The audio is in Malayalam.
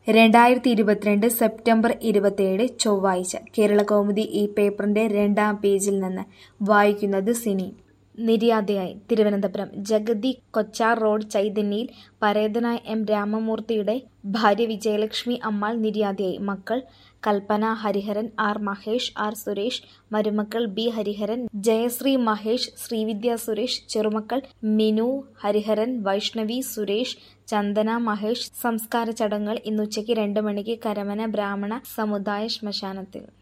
രണ്ടായിരത്തി ഇരുപത്തിരണ്ട് സെപ്റ്റംബർ ഇരുപത്തിയേഴ് ചൊവ്വാഴ്ച കേരളകൗമുദി ഈ പേപ്പറിന്റെ രണ്ടാം പേജിൽ നിന്ന് വായിക്കുന്നത് സിനി നിര്യാതയായി തിരുവനന്തപുരം ജഗതി കൊച്ചാർ റോഡ് ചൈതന്യയിൽ പരേതനായ എം രാമമൂർത്തിയുടെ ഭാര്യ വിജയലക്ഷ്മി അമ്മാൾ നിര്യാതയായി മക്കൾ കൽപ്പന ഹരിഹരൻ ആർ മഹേഷ് ആർ സുരേഷ് മരുമക്കൾ ബി ഹരിഹരൻ ജയശ്രീ മഹേഷ് ശ്രീവിദ്യ സുരേഷ് ചെറുമക്കൾ മിനു ഹരിഹരൻ വൈഷ്ണവി സുരേഷ് ചന്ദന മഹേഷ് സംസ്കാര ചടങ്ങുകൾ ഇന്നുച്ചയ്ക്ക് രണ്ട് മണിക്ക് കരമന ബ്രാഹ്മണ സമുദായ ശ്മശാനത്തിൽ